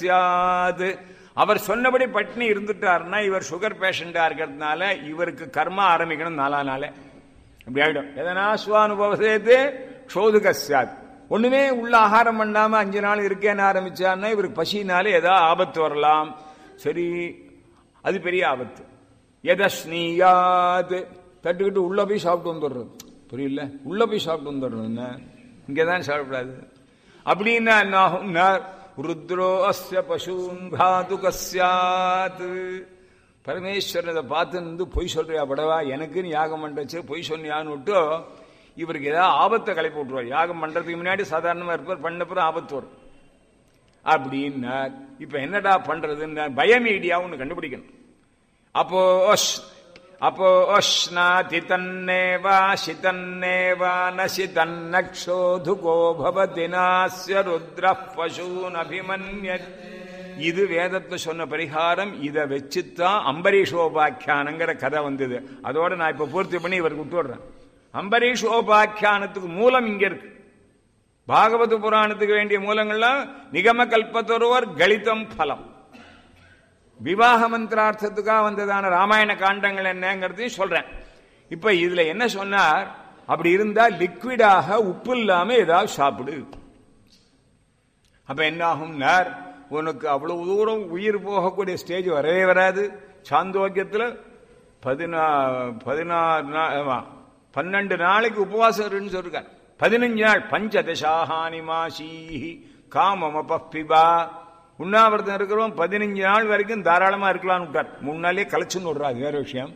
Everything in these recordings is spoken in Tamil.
சியாது அவர் சொன்னபடி பட்னி இருந்துட்டாருன்னா இவர் சுகர் பேஷண்டா இருக்கிறதுனால இவருக்கு கர்மா ஆரம்பிக்கணும் நாலா நாளே இப்படி ஆயிடும் எதனா சுவானுபவசேத்து க்ஷோதுக சியாத் ஒண்ணுமே உள்ள ஆகாரம் பண்ணாம அஞ்சு நாள் இருக்கேன்னு ஆரம்பிச்சாருன்னா இவருக்கு பசினால ஏதாவது ஆபத்து வரலாம் சரி அது பெரிய ஆபத்து எதஸ்னீயாத் தட்டுக்கிட்டு உள்ள போய் சாப்பிட்டு வந்துடுறது புரியல உள்ள போய் சாப்பிட்டு வந்துடுறது என்ன இங்கதான் சாப்பிடாது அப்படின்னா என்ன ஆகும்னா ருத்ரோ அஸ்ய பசூன் காது கஸ்யாத் பரமேஸ்வரன் இதை பார்த்து இருந்து பொய் சொல்றியா படவா எனக்குன்னு யாகம் பண்றச்சு பொய் சொன்னியான்னு விட்டு இவருக்கு ஏதாவது ஆபத்தை கிளப்பி விட்டுருவார் யாகம் பண்றதுக்கு முன்னாடி சாதாரணமா இருப்பார் பண்ணப்புறம் ஆபத்து வரும் அப்படின்னா இப்ப என்னடா பண்றதுன்னு பயமீடியா ஒன்று கண்டுபிடிக்கணும் அப்போ அஷ் அப்போ அஷ்னாதி தன்னேவா சிதன்னேவா நசி தன்னக்ஷோதுகோ பவதி நாஸ்ய ருத்ர பசூன் அபிமன்யத் இது வேதத்தை சொன்ன பரிகாரம் இதை வச்சுத்தான் அம்பரீஷோபாக்கியானங்கிற கதை வந்தது அதோட நான் இப்ப பூர்த்தி பண்ணி இவருக்கு விட்டுடுறேன் அம்பரீஷோபாக்கியானத்துக்கு மூலம் இங்க இருக்கு பாகவத புராணத்துக்கு வேண்டிய மூலங்கள்லாம் நிகம கல்பத்தொருவர் கலிதம் பலம் விவாக மந்திரார்த்தத்துக்காக வந்ததான ராமாயண காண்டங்கள் என்னங்கிறதையும் சொல்றேன் இப்ப இதுல என்ன சொன்னார் அப்படி இருந்தா லிக்விடாக உப்பு இல்லாம ஏதாவது சாப்பிடு அப்ப என்ன ஆகும்னார் உனக்கு அவ்வளவு தூரம் உயிர் போகக்கூடிய ஸ்டேஜ் வரவே வராது சாந்தோக்கியத்தில் பதினா பதினாறு நாள் ஆமா, பன்னெண்டு நாளைக்கு உபவாசம் இருன்னு சொல்லிருக்கார் பதினஞ்சு நாள் பஞ்சதசாஹானி மாசீஹி காமமபிபா உண்ணாவிரதம் இருக்கிறவன் பதினஞ்சு நாள் வரைக்கும் தாராளமா இருக்கலாம்னு விட்டார் முன்னாலே கலைச்சுன்னு விடுறா அது வேற விஷயம்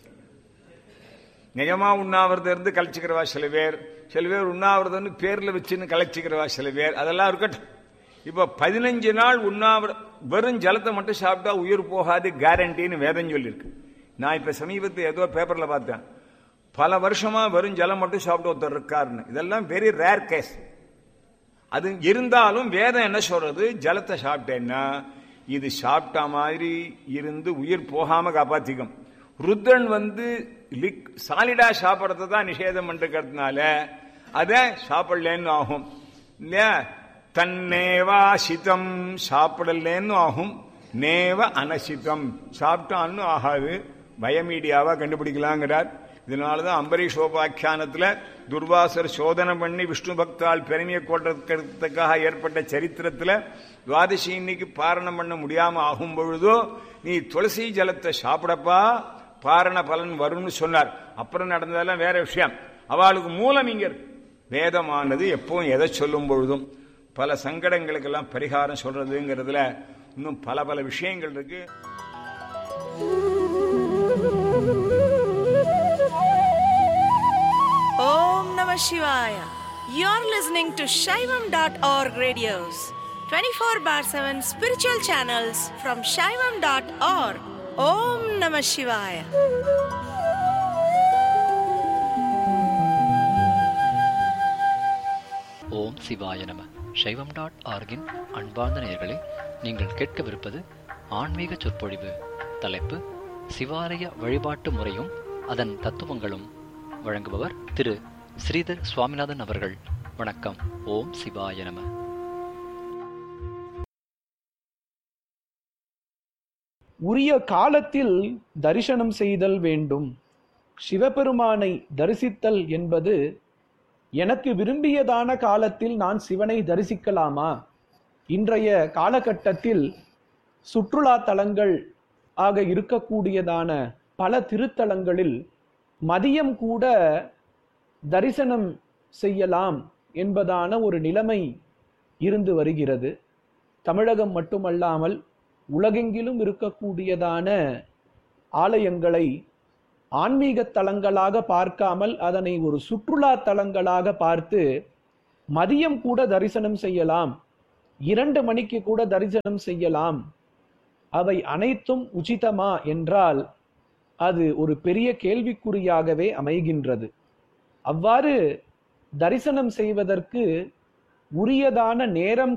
நிஜமா உண்ணாவிரதம் இருந்து கலைச்சிக்கிறவா சில பேர் சில பேர் உண்ணாவிரதம்னு பேர்ல வச்சுன்னு கலைச்சிக்கிறவா சில பேர் அதெல்லாம் இருக்கட்டும் இப்ப பதினஞ்சு நாள் உண்ணாவிர வெறும் ஜலத்தை மட்டும் சாப்பிட்டா உயிர் போகாது கேரண்டின்னு வேதம் சொல்லியிருக்கு நான் இப்ப சமீபத்தில் ஏதோ பேப்பர்ல பார்த்தேன் பல வருஷமா வெறும் ஜலம் மட்டும் சாப்பிட்டு ஒருத்தர் இருக்காருன்னு இதெல்லாம் வெரி ரேர் கேஸ் அது இருந்தாலும் வேதம் என்ன சொல்றது ஜலத்தை சாப்பிட்டேன்னா இது சாப்பிட்ட மாதிரி இருந்து உயிர் போகாம காப்பாத்திக்கும் ருத்ரன் வந்து லிக் சாலிடா சாப்பிடறத தான் நிஷேதம் பண்ணிருக்கிறதுனால அதை சாப்பிடலன்னு ஆகும் இல்லையா தன்னேவா சிதம் சாப்பிடலன்னு ஆகும் நேவ அனசிதம் சாப்பிட்டான்னு ஆகாது பயமீடியாவா கண்டுபிடிக்கலாங்கிறார் இதனாலதான் அம்பரீஷோபாக்கியானத்துல துர்வாசர் சோதனை பண்ணி விஷ்ணு பக்தால் பெருமையை கொண்டதுக்காக ஏற்பட்ட சரித்திரத்துல துவாதசி இன்னைக்கு பாரணம் பண்ண முடியாம ஆகும் பொழுதோ நீ துளசி ஜலத்தை சாப்பிடப்பா பாரண பலன் வரும்னு சொன்னார் அப்புறம் நடந்ததெல்லாம் வேற விஷயம் அவளுக்கு மூலம் இங்க இருக்கு வேதமானது எப்பவும் எதை சொல்லும் பொழுதும் பல சங்கடங்களுக்கெல்லாம் பரிகாரம் சொல்றதுங்கிறதுல இன்னும் பல பல விஷயங்கள் இருக்கு Om Namah Shivaya. You're listening to Shaivam.org radios, 24 bar 7 spiritual channels from Shaivam.org. Om Namah Shivaya. ஓம் சிவாய நம சைவம் டாட் ஆர்கின் அன்பார்ந்த நேயர்களே நீங்கள் கேட்கவிருப்பது ஆன்மீக சொற்பொழிவு தலைப்பு சிவாலய வழிபாட்டு முறையும் அதன் தத்துவங்களும் வழங்குபவர் திரு ஸ்ரீதர் சுவாமிநாதன் அவர்கள் வணக்கம் ஓம் சிவாய நம உரிய காலத்தில் தரிசனம் செய்தல் வேண்டும் சிவபெருமானை தரிசித்தல் என்பது எனக்கு விரும்பியதான காலத்தில் நான் சிவனை தரிசிக்கலாமா இன்றைய காலகட்டத்தில் சுற்றுலா தலங்கள் ஆக இருக்கக்கூடியதான பல திருத்தலங்களில் மதியம் கூட தரிசனம் செய்யலாம் என்பதான ஒரு நிலைமை இருந்து வருகிறது தமிழகம் மட்டுமல்லாமல் உலகெங்கிலும் இருக்கக்கூடியதான ஆலயங்களை ஆன்மீக தலங்களாக பார்க்காமல் அதனை ஒரு சுற்றுலா தலங்களாக பார்த்து மதியம் கூட தரிசனம் செய்யலாம் இரண்டு மணிக்கு கூட தரிசனம் செய்யலாம் அவை அனைத்தும் உச்சிதமா என்றால் அது ஒரு பெரிய கேள்விக்குறியாகவே அமைகின்றது அவ்வாறு தரிசனம் செய்வதற்கு உரியதான நேரம்